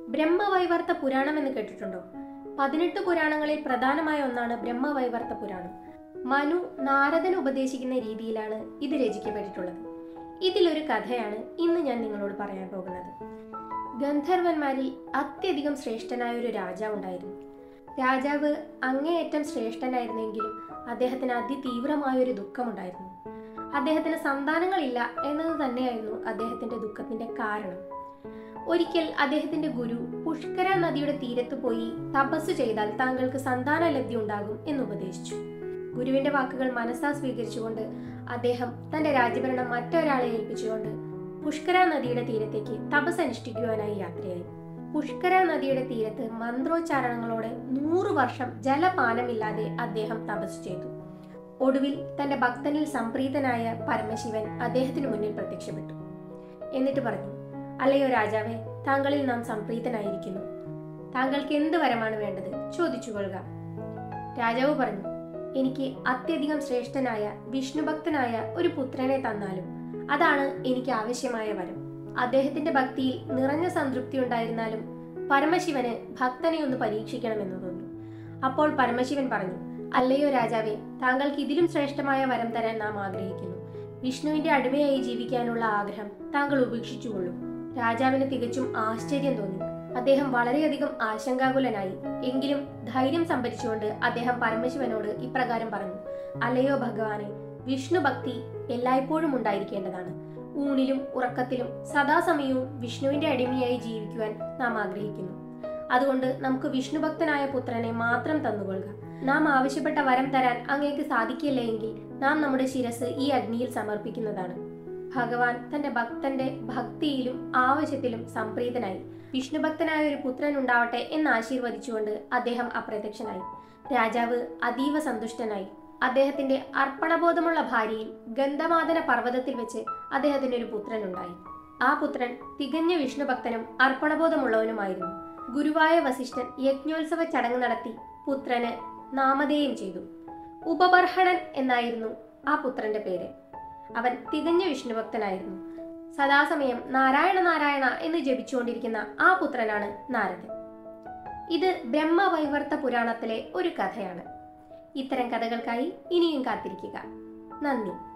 ബ്രഹ്മവൈവർത്ത പുരാണം എന്ന് കേട്ടിട്ടുണ്ടോ പതിനെട്ട് പുരാണങ്ങളിൽ പ്രധാനമായ ഒന്നാണ് ബ്രഹ്മവൈവർത്ത പുരാണം മനു നാരദന് ഉപദേശിക്കുന്ന രീതിയിലാണ് ഇത് രചിക്കപ്പെട്ടിട്ടുള്ളത് ഇതിലൊരു കഥയാണ് ഇന്ന് ഞാൻ നിങ്ങളോട് പറയാൻ പോകുന്നത് ഗന്ധർവന്മാരിൽ അത്യധികം ശ്രേഷ്ഠനായ ഒരു രാജാവ് ഉണ്ടായിരുന്നു രാജാവ് അങ്ങേയറ്റം ശ്രേഷ്ഠനായിരുന്നെങ്കിലും അദ്ദേഹത്തിന് അതിതീവ്രമായ ഒരു ദുഃഖമുണ്ടായിരുന്നു അദ്ദേഹത്തിന് സന്താനങ്ങളില്ല എന്നത് തന്നെയായിരുന്നു അദ്ദേഹത്തിന്റെ ദുഃഖത്തിന്റെ കാരണം ഒരിക്കൽ അദ്ദേഹത്തിന്റെ ഗുരു പുഷ്കര നദിയുടെ തീരത്ത് പോയി തപസ് ചെയ്താൽ താങ്കൾക്ക് സന്താന ലബ്ധി ഉണ്ടാകും എന്ന് ഉപദേശിച്ചു ഗുരുവിന്റെ വാക്കുകൾ മനസ്സാ സ്വീകരിച്ചുകൊണ്ട് അദ്ദേഹം തന്റെ രാജ്യഭരണം മറ്റൊരാളെ ഏൽപ്പിച്ചുകൊണ്ട് പുഷ്കര നദിയുടെ തീരത്തേക്ക് തപസ് അനുഷ്ഠിക്കുവാനായി യാത്രയായി പുഷ്കര നദിയുടെ തീരത്ത് മന്ത്രോച്ചാരണങ്ങളോടെ നൂറു വർഷം ജലപാനമില്ലാതെ അദ്ദേഹം തപസ് ചെയ്തു ഒടുവിൽ തന്റെ ഭക്തനിൽ സംപ്രീതനായ പരമശിവൻ അദ്ദേഹത്തിനു മുന്നിൽ പ്രത്യക്ഷപ്പെട്ടു എന്നിട്ട് പറഞ്ഞു അല്ലയോ രാജാവേ താങ്കളിൽ നാം സംപ്രീതനായിരിക്കുന്നു താങ്കൾക്ക് എന്ത് വരമാണ് വേണ്ടത് ചോദിച്ചു കൊള്ളുക രാജാവ് പറഞ്ഞു എനിക്ക് അത്യധികം ശ്രേഷ്ഠനായ വിഷ്ണുഭക്തനായ ഒരു പുത്രനെ തന്നാലും അതാണ് എനിക്ക് ആവശ്യമായ വരം അദ്ദേഹത്തിന്റെ ഭക്തിയിൽ നിറഞ്ഞ സംതൃപ്തി ഉണ്ടായിരുന്നാലും പരമശിവന് ഭക്തനെ ഒന്ന് പരീക്ഷിക്കണമെന്ന് തോന്നി അപ്പോൾ പരമശിവൻ പറഞ്ഞു അല്ലയോ രാജാവേ താങ്കൾക്ക് ഇതിലും ശ്രേഷ്ഠമായ വരം തരാൻ നാം ആഗ്രഹിക്കുന്നു വിഷ്ണുവിന്റെ അടിമയായി ജീവിക്കാനുള്ള ആഗ്രഹം താങ്കൾ ഉപേക്ഷിച്ചുകൊള്ളൂ രാജാവിന് തികച്ചും ആശ്ചര്യം തോന്നി അദ്ദേഹം വളരെയധികം ആശങ്കാകുലനായി എങ്കിലും ധൈര്യം സംഭരിച്ചുകൊണ്ട് അദ്ദേഹം പരമശിവനോട് ഇപ്രകാരം പറഞ്ഞു അല്ലയോ ഭഗവാനെ വിഷ്ണു ഭക്തി എല്ലായ്പ്പോഴും ഉണ്ടായിരിക്കേണ്ടതാണ് ഊണിലും ഉറക്കത്തിലും സദാസമയവും വിഷ്ണുവിന്റെ അടിമയായി ജീവിക്കുവാൻ നാം ആഗ്രഹിക്കുന്നു അതുകൊണ്ട് നമുക്ക് വിഷ്ണുഭക്തനായ പുത്രനെ മാത്രം തന്നുകൊള്ളുക നാം ആവശ്യപ്പെട്ട വരം തരാൻ അങ്ങേക്ക് സാധിക്കില്ല എങ്കിൽ നാം നമ്മുടെ ശിരസ് ഈ അഗ്നിയിൽ സമർപ്പിക്കുന്നതാണ് ഭഗവാൻ തന്റെ ഭക്തന്റെ ഭക്തിയിലും ആവശ്യത്തിലും സംപ്രീതനായി വിഷ്ണുഭക്തനായ ഒരു പുത്രൻ ഉണ്ടാവട്ടെ എന്ന് ആശീർവദിച്ചുകൊണ്ട് അദ്ദേഹം അപ്രത്യക്ഷനായി രാജാവ് അതീവ സന്തുഷ്ടനായി അദ്ദേഹത്തിന്റെ അർപ്പണബോധമുള്ള ഭാര്യയിൽ ഗന്ധമാദന പർവ്വതത്തിൽ വെച്ച് അദ്ദേഹത്തിന് ഒരു പുത്രനുണ്ടായി ആ പുത്രൻ തികഞ്ഞ വിഷ്ണുഭക്തനും അർപ്പണബോധമുള്ളവനുമായിരുന്നു ഗുരുവായ വസിഷ്ഠൻ യജ്ഞോത്സവ ചടങ്ങ് നടത്തി പുത്രന് നാമധേയം ചെയ്തു ഉപബർഹണൻ എന്നായിരുന്നു ആ പുത്രന്റെ പേര് അവൻ തികഞ്ഞ വിഷ്ണുഭക്തനായിരുന്നു സദാസമയം നാരായണ നാരായണ എന്ന് ജപിച്ചുകൊണ്ടിരിക്കുന്ന ആ പുത്രനാണ് നാരദൻ ഇത് ബ്രഹ്മവൈവർത്ത പുരാണത്തിലെ ഒരു കഥയാണ് ഇത്തരം കഥകൾക്കായി ഇനിയും കാത്തിരിക്കുക നന്ദി